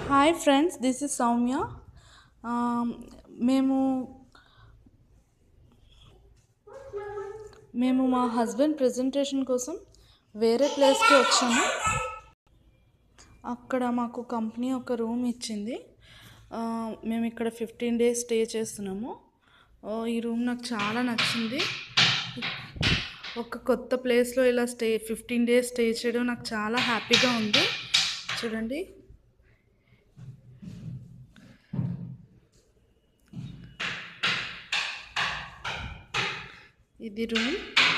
hi friends this is Soumya ఆ, మేము మేము మా హస్బెండ్ ప్రజెంటేషన్ కోసం వేరే ప్లేస్కి వచ్చాము అక్కడ మాకు కంపెనీ ఒక రూమ్ ఇచ్చింది ఆ, మేము ఇక్కడ ఫిఫ్టీన్ డేస్ స్టే చేస్తున్నాము ఆ, ఈ రూమ్ నాకు చాలా నచ్చింది ఒక కొత్త ప్లేస్లో ఇలా స్టే ఫిఫ్టీన్ డేస్ స్టే చేయడం నాకు చాలా హ్యాపీగా ఉంది చూడండి ఇది రూమ్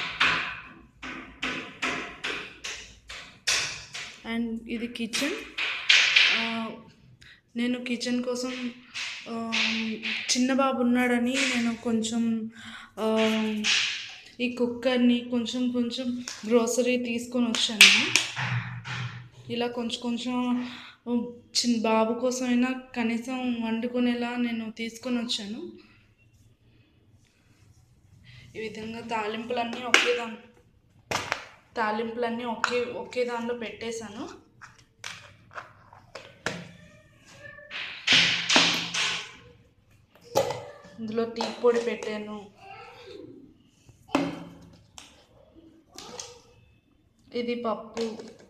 అండ్ ఇది కిచెన్ నేను కిచెన్ కోసం ఆ, చిన్న బాబు ఉన్నాడని నేను కొంచెం ఆ, ఈ కుక్కర్ని కొంచెం కొంచెం గ్రోసరీ తీసుకొని వచ్చాను ఇలా కొంచెం కొంచెం చిన్న బాబు కోసమైనా కనీసం వండుకునేలా నేను తీసుకొని వచ్చాను ఈ విధంగా తాలింపులన్నీ ఒకే దాని తాలింపులన్నీ ఒకే ఒకే దానిలో పెట్టేశాను ఇందులో టీ పొడి పెట్టాను ఇది పప్పు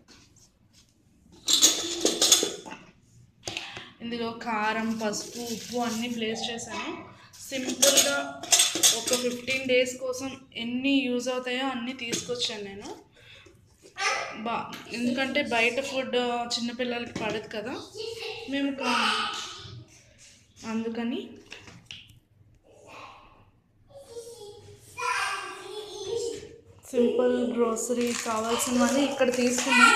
ఇందులో కారం పసుపు ఉప్పు అన్నీ ప్లేస్ చేశాను సింపుల్గా ఒక ఫిఫ్టీన్ డేస్ కోసం ఎన్ని యూజ్ అవుతాయో అన్నీ తీసుకొచ్చాను నేను బా ఎందుకంటే బయట ఫుడ్ చిన్నపిల్లలకి పడదు కదా మేము కా- అందుకని సింపుల్ గ్రోసరీ కావాల్సినవన్నీ ఇక్కడ తీసుకున్నాం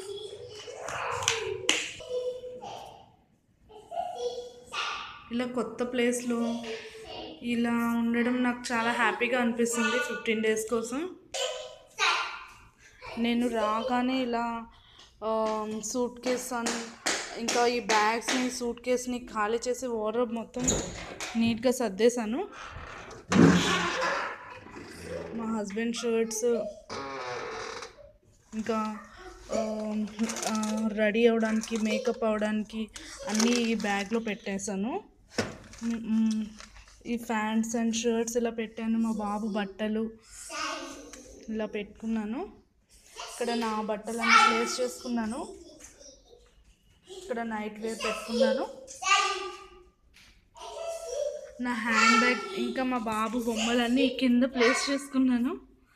ఇలా కొత్త ప్లేస్లో ఇలా ఉండడం నాకు చాలా హ్యాపీగా అనిపిస్తుంది ఫిఫ్టీన్ డేస్ కోసం నేను రాగానే ఇలా సూట్ కేస్ అని ఇంకా ఈ బ్యాగ్స్ని సూట్ కేస్ని ఖాళీ చేసి వాటర్ మొత్తం నీట్గా సర్దేశాను మా హస్బెండ్ షర్ట్స్ ఇంకా రెడీ అవ్వడానికి మేకప్ అవ్వడానికి అన్నీ ఈ బ్యాగ్లో పెట్టేశాను మ్, మ్, ఈ ప్యాంట్స్ అండ్ షర్ట్స్ ఇలా పెట్టాను మా బాబు బట్టలు ఇలా పెట్టుకున్నాను ఇక్కడ నా బట్టలన్నీ ప్లేస్ చేసుకున్నాను ఇక్కడ నైట్ వేర్ పెట్టుకున్నాను నా హ్యాండ్ బ్యాగ్ ఇంకా మా బాబు బొమ్మలన్నీ కింద ప్లేస్ చేసుకున్నాను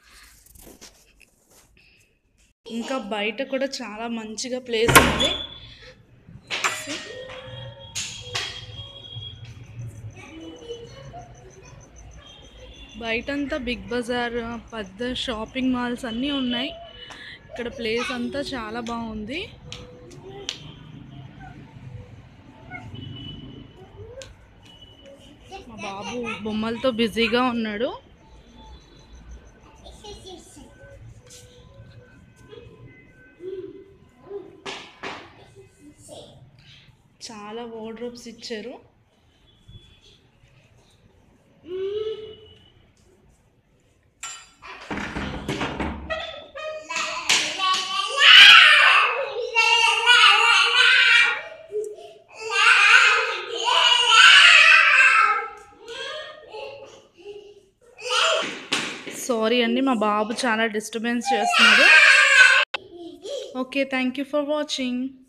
ఇంకా బయట కూడా చాలా మంచిగా ప్లేస్ ఉంది బయటంతా బిగ్ బజార్ పెద్ద షాపింగ్ మాల్స్ అన్నీ ఉన్నాయి ఇక్కడ ప్లేస్ అంతా చాలా బాగుంది మా బాబు బొమ్మలతో బిజీగా ఉన్నాడు చాలా వార్డ్రోబ్స్ ఇచ్చారు సారీ అండి మా బాబు చాలా డిస్టర్బెన్స్ చేస్తున్నాడు okay thank you for watching